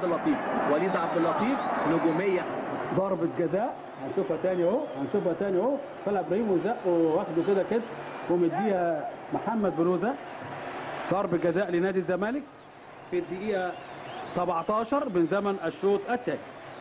عبد اللطيف وليد عبد اللطيف نجوميه ضربة جزاء هنشوفها تاني اهو هنشوفها تاني اهو طلع ابراهيم وزق واخده كده كده ومديها محمد بنوزة ضربة جزاء لنادي الزمالك في الدقيقة 17 من زمن الشوط الثاني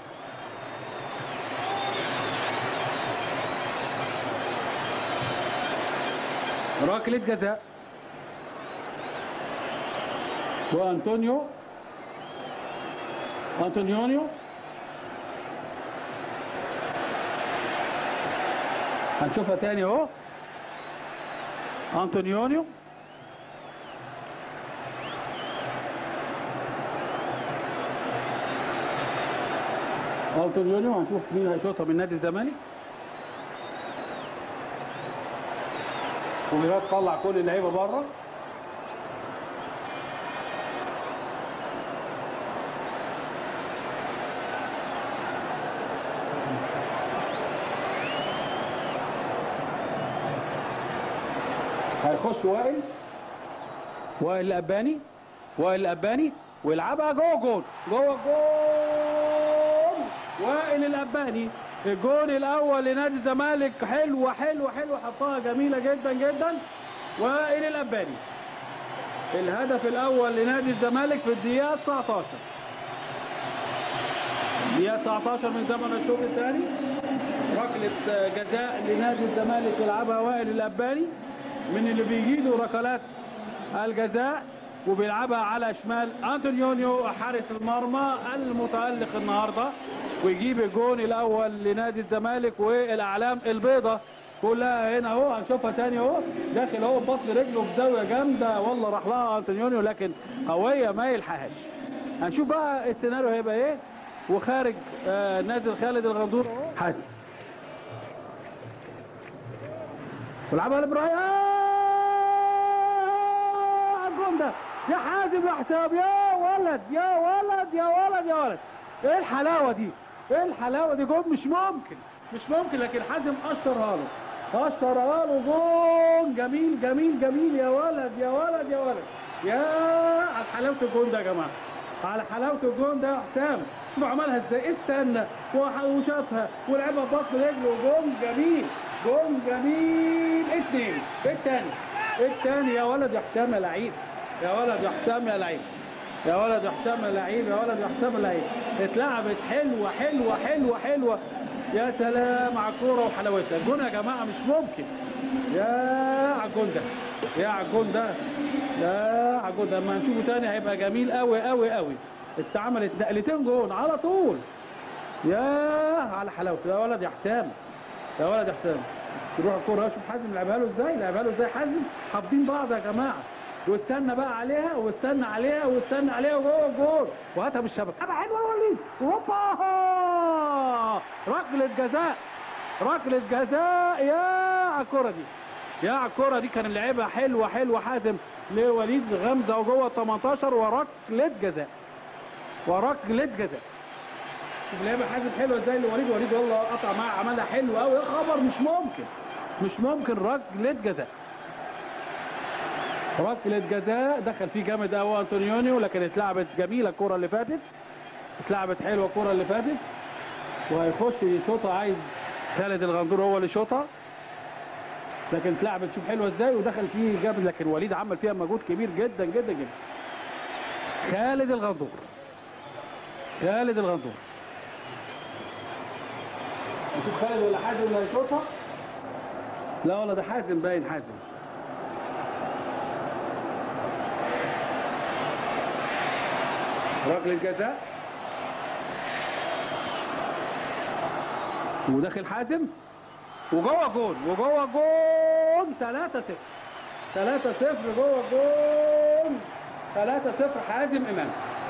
ركلة جزاء وانطونيو انطونيونيو هنشوفها تاني اهو انطونيونيو انطونيونيو هنشوف مين هيشوطها من نادي الزمالك وميراد طلع كل اللعيبه بره هيخش وائل وائل الاباني وائل الاباني ويلعبها جوه جول جوه جول وائل الاباني الجول الاول لنادي الزمالك حلوه حلوه حلوه حطها جميله جدا جدا وائل الاباني الهدف الاول لنادي الزمالك في الدقيقه 19 دقيقه 19 من زمن الشوط الثاني ركله جزاء لنادي الزمالك يلعبها وائل الاباني من اللي بيجيله ركلات الجزاء وبيلعبها على شمال انطونيونيو حارس المرمى المتالق النهارده ويجيب الجون الاول لنادي الزمالك والاعلام البيضاء كلها هنا اهو هنشوفها تاني اهو داخل اهو ببطن رجله بزاويه جامده والله راح لها انطونيونيو لكن قويه ما يلحقهاش هنشوف بقى السيناريو هيبقى ايه وخارج آه نازل خالد الغندور اهو حازم ولعبها لابراهيم آه، الجون ده يا حازم يا حساب يا ولد يا ولد يا ولد يا ولد ايه الحلاوه دي ايه الحلاوه دي جون مش ممكن مش ممكن لكن حازم اشرها له اشرها له جون جميل جميل جميل يا ولد يا ولد يا ولد يا على حلاوه الجون ده يا جماعه على حلاوه الجون ده يا حسام شوف عملها ازاي استنى وح- وشافها ولعبها ببطن رجله جون جميل جون جميل اتنين التاني التاني يا ولد يا حسام يا لعيب يا ولد يا حسام يا لعيب يا ولد يا حسام يا لعيب يا ولد يا حسام يا لعيب اتلعبت حلوه حلوه حلوه حلوه يا سلام على الكوره وحلاوتها الجون يا جماعه مش ممكن يا على الجون ده يا على الجون ده يا على الجون ده اما هنشوفه تاني هيبقى جميل قوي قوي قوي اتعملت نقلتين جون على طول يا على حلاوته يا ولد يا حسام يا ولد يا حسام تروح الكوره شوف حازم لعبها له ازاي لعبها له ازاي حازم حافظين بعض يا جماعه واستنى بقى عليها واستنى عليها واستنى عليها وجوه الجول وهاتها بالشبكه لعبه حلوه يا وليد هوبا ركله جزاء ركله جزاء يا على الكوره دي يا على الكوره دي كان لعبها حلوه حلوه حازم لوليد غمزه وجوه ال 18 وركله جزاء وركله جزاء شوف لعبه حازم حلوه ازاي لوليد وليد والله قطع معاه عملها حلو قوي يا خبر مش ممكن مش ممكن ركله جزاء ركله جزاء دخل فيه جامد قوي انطونيونيو لكن اتلعبت جميله الكره اللي فاتت اتلعبت حلوه الكره اللي فاتت وهيخش يشوطها عايز خالد الغندور هو اللي شوطها لكن اتلعبت شوف حلوه ازاي ودخل فيه جامد لكن وليد عمل فيها مجهود كبير جدا جدا جدا خالد الغندور خالد الغندور نشوف خالد ولا حازم اللي هيشوطها لا ولا ده حازم باين حازم ركله جزاء وداخل حازم وجوه جول وجوه جول 3 0 3 0 جوه جول 3 0 حازم امام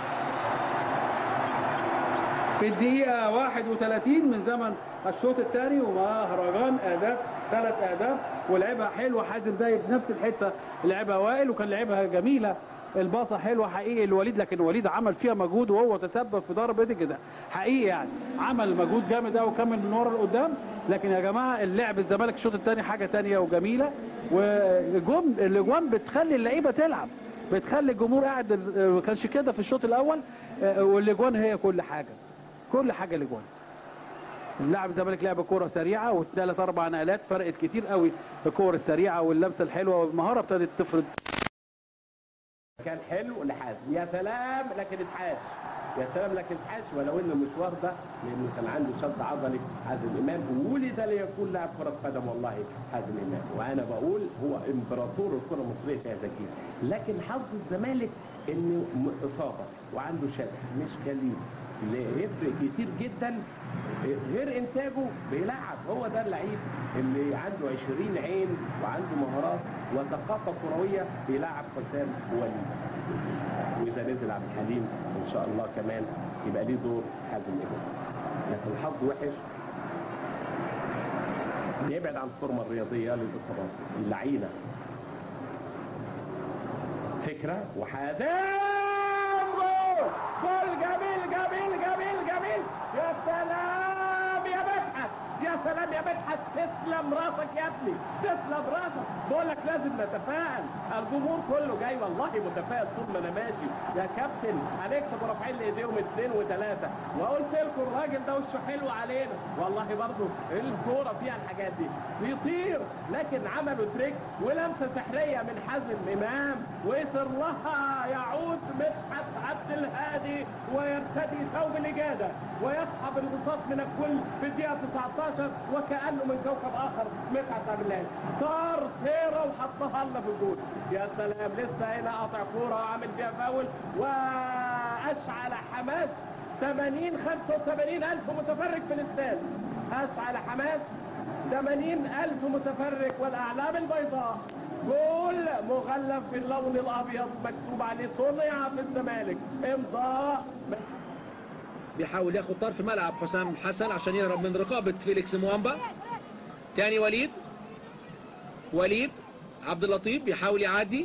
في الدقيقة 31 من زمن الشوط الثاني ومهرجان اهداف ثلاث اهداف ولعبها حلوه حازم زي بنفس الحته لعبها وائل وكان لعبها جميله الباصه حلوه حقيقي الوليد لكن الوليد عمل فيها مجهود وهو تسبب في ضربه الجزاء حقيقي يعني عمل مجهود جامد قوي وكمل من ورا لقدام لكن يا جماعه اللعب الزمالك الشوط الثاني حاجه ثانيه وجميله والجون الاجوان بتخلي اللعيبه تلعب بتخلي الجمهور قاعد ما كانش كده في الشوط الاول آه، والاجوان هي كل حاجه كل حاجه الاجوان اللاعب الزمالك لعب كوره سريعه والثلاث اربع نقلات فرقت كتير قوي الكور السريعه واللمسه الحلوه والمهاره ابتدت تفرض كان حلو لحازم يا سلام لكن اتحاش يا سلام لكن اتحاش ولو ان المشوار ده لانه كان عنده شد عضلي حازم امام ولد ليكون لاعب كره قدم والله حازم امام وانا بقول هو امبراطور الكره المصريه في هذا الجيل لكن حظ الزمالك انه م- اصابه وعنده شد مش كليل اللي يفرق كتير جدا غير انتاجه بيلعب هو ده اللعيب اللي عنده 20 عين وعنده مهارات وثقافه كرويه بيلعب حسام وليد واذا نزل عبد الحليم ان شاء الله كمان يبقى ليه دور حازم امام لكن الحظ وحش يبعد عن الفورمه الرياضيه للاصابات اللعينه فكره وحازم جول جول جميل جميل جميل جميل يا سلام يا مدحت يا سلام يا مدحت تسلم راسك يا ابني تسلم راسك بقول لك لازم نتفائل الجمهور كله جاي والله متفائل طول ما انا ماشي يا كابتن هنكسب ورافعين ايديهم اثنين وثلاثه وقلت لكم الراجل ده وشه حلو علينا والله برضه الكوره فيها الحاجات دي بيطير لكن عملوا تريك ولمسه سحريه من حازم امام ويصر لها يعود مدحت عبد الهادي ويرتدي ثوب الاجاده ويسحب البساط من الكل في الدقيقه 19 وكانه من كوكب اخر مدحت عبد الهادي طار سيره وحطها لنا في الجول يا سلام لسه هنا قاطع كوره وعامل فيها فاول واشعل حماس 80 75 الف متفرج في الاستاد اشعل حماس 80 ألف متفرج والأعلام البيضاء جول مغلف باللون الأبيض مكتوب عليه صنع في الزمالك امضاء بيحاول ياخد طرف ملعب حسام حسن عشان يهرب من رقابة فيليكس موامبا تاني وليد وليد عبد اللطيف بيحاول يعدي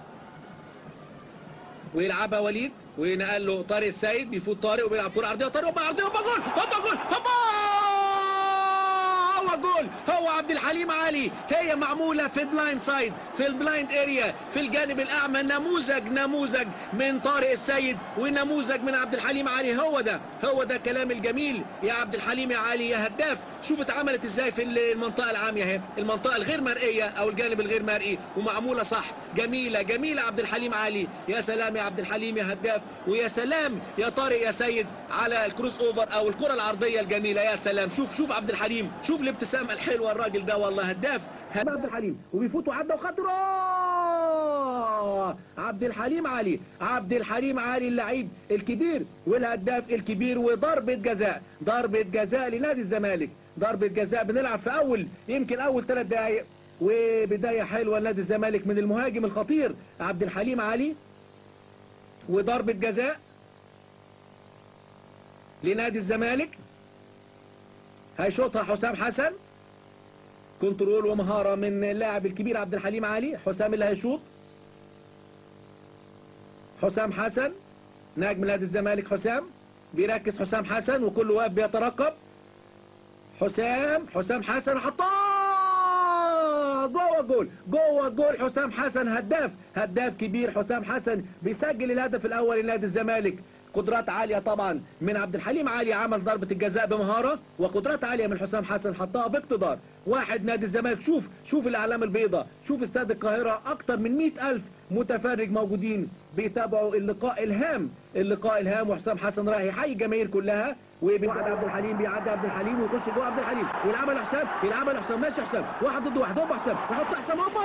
ويلعبها وليد ونقل له طارق السيد بيفوت طارق وبيلعب كرة عرضية طارق هوبا عرضية هوبا جول هوبا جول هوبا هو جول هو عبد الحليم علي هي معمولة في البلايند سايد في البلايند اريا في الجانب الاعمى نموذج نموذج من طارق السيد ونموذج من عبد الحليم علي هو ده هو ده كلام الجميل يا عبد الحليم يا علي يا هداف شوف اتعملت ازاي في المنطقة العامية اهي المنطقة الغير مرئية او الجانب الغير مرئي ومعمولة صح جميلة جميلة عبد الحليم علي يا سلام يا عبد الحليم يا هداف ويا سلام يا طارق يا سيد على الكروس اوفر او الكرة العرضية الجميلة يا سلام شوف شوف عبد الحليم شوف الابتسامة الحلوة الراجل ده والله هداف عبد الحليم وبيفوت وعدى وخطره عبد الحليم علي عبد الحليم علي اللعيب الكبير والهداف الكبير وضربة جزاء ضربة جزاء لنادي الزمالك ضربة جزاء بنلعب في اول يمكن اول ثلاث دقائق وبداية حلوة لنادي الزمالك من المهاجم الخطير عبد الحليم علي وضربة جزاء لنادي الزمالك هيشوطها حسام حسن كنترول ومهارة من اللاعب الكبير عبد الحليم علي حسام اللي هيشوط حسام حسن نجم نادي الزمالك حسام بيركز حسام حسن وكل واقف بيترقب حسام حسام حسن حطاه جوه الجول جوه الجول حسام حسن هداف هداف كبير حسام حسن بيسجل الهدف الاول لنادي الزمالك قدرات عالية طبعا من عبد الحليم علي عمل ضربة الجزاء بمهارة وقدرات عالية من حسام حسن حطها باقتدار واحد نادي الزمالك شوف شوف الأعلام البيضاء شوف استاد القاهرة أكتر من مئة ألف متفرج موجودين بيتابعوا اللقاء الهام اللقاء الهام وحسام حسن راح يحيي الجماهير كلها وبيعدي عبد الحليم بيعدي عبد الحليم ويخش جوه عبد الحليم يلعبها لحسام يلعبها لحسام ماشي حسام واحد ضد واحد هوبا حسام يحط حسام هوبا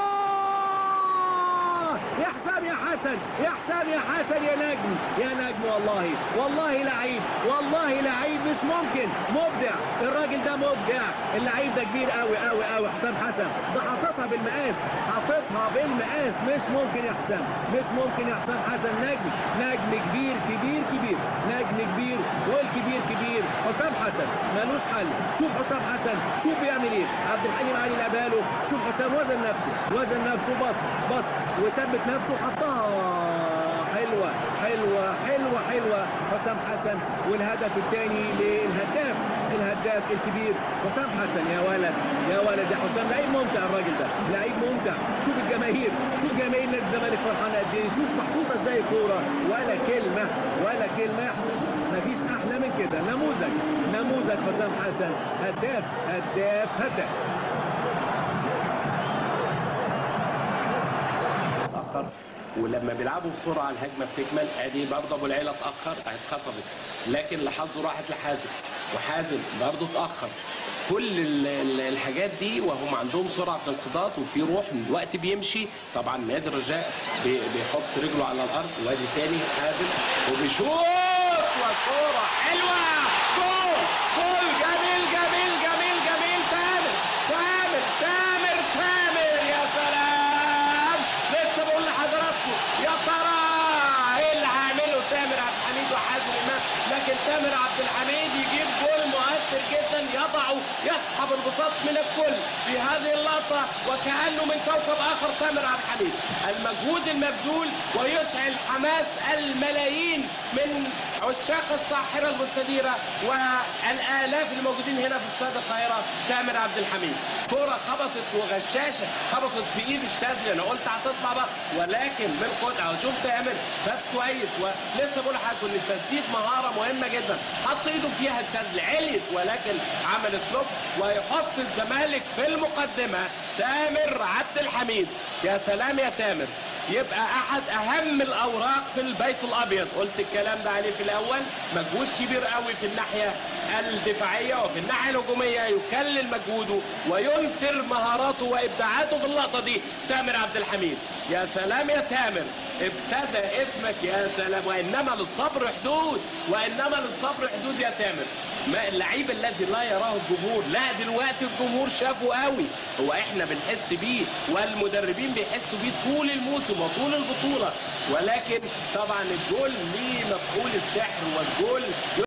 يا حسام يا حسن يا حسام يا حسن يا نجم يا نجم والله والله لعيب والله لعيب مش ممكن مبدع الراجل ده مبدع اللعيب ده كبير قوي قوي قوي حسام حسن ده حاططها بالمقاس حاططها بالمقاس مش ممكن يا حسام مش ممكن يا حسام حسن نجم نجم كبير كبير كبير نجم كبير والكبير كبير حسام حسن ملوش حل شوف حسام حسن شوف بيعمل ايه عبد الحليم علي لعبها له شوف حسام وزن نفسه وزن نفسه بص بص وثبت نفسه حطها حلوة حلوة حلوة حلوة حلوة حسام حسن والهدف الثاني للهداف الهداف الكبير حسام حسن يا ولد يا ولد يا حسام لعيب ممتع الراجل ده لعيب ممتع شوف الجماهير شوف جماهير نادي الزمالك فرحانة قد ايه شوف محطوطة ازاي الكورة ولا كلمة ولا كلمة مفيش احلى من كده نموذج نموذج حسام حسن هداف هداف هداف اتاخر ولما بيلعبوا بسرعه الهجمه بتكمل ادي برضه ابو العيله اتاخر اتخطفت لكن لحظه راحت لحازم وحازم برضه اتاخر كل ال- ال- الحاجات دي وهم عندهم سرعه في الانقضاض وفي روح الوقت بيمشي طبعا نادي الرجاء بي- بيحط رجله على الارض وادي تاني حازم وبيشوط وكوره حلوه جول جول جميل جميل جميل جميل تامر تامر تامر تامر يا سلام لسه بقول لحضراتكم يا ترى ايه اللي هيعمله تامر عبد الحميد وحازم امام لكن تامر عبد الحميد يجيب جول مؤثر جدا يضعه يسحب البساط من الكل في هذه اللقطه وكانه من كوكب اخر تامر عبد الحميد المجهود المبذول ويشعل حماس الملايين من عشاق الساحره المستديره والالاف الموجودين هنا في استاد القاهره تامر عبد الحميد كره خبطت وغشاشه خبطت في ايد الشاذلي انا قلت هتطلع بقى ولكن من قطعه وشوف تامر فات كويس ولسه بقول لحضرتك ان التسديد مهاره مهمه جدا حط ايده فيها الشاذلي عليت ولكن عملت لوب ويحط الزمالك في المقدمه تامر عبد الحميد يا سلام يا تامر يبقى احد اهم الاوراق في البيت الابيض قلت الكلام ده عليه في الاول مجهود كبير قوي في الناحيه الدفاعيه وفي الناحيه الهجوميه يكلل مجهوده وينثر مهاراته وابداعاته في اللقطه دي تامر عبد الحميد يا سلام يا تامر ابتدى اسمك يا سلام وانما للصبر حدود وانما للصبر حدود يا تامر ما اللعيب الذي لا يراه الجمهور لا دلوقتي الجمهور شافه قوي هو احنا بنحس بيه والمدربين بيحسوا بيه طول الموسم وطول البطوله ولكن طبعا الجول ليه مفعول السحر والجول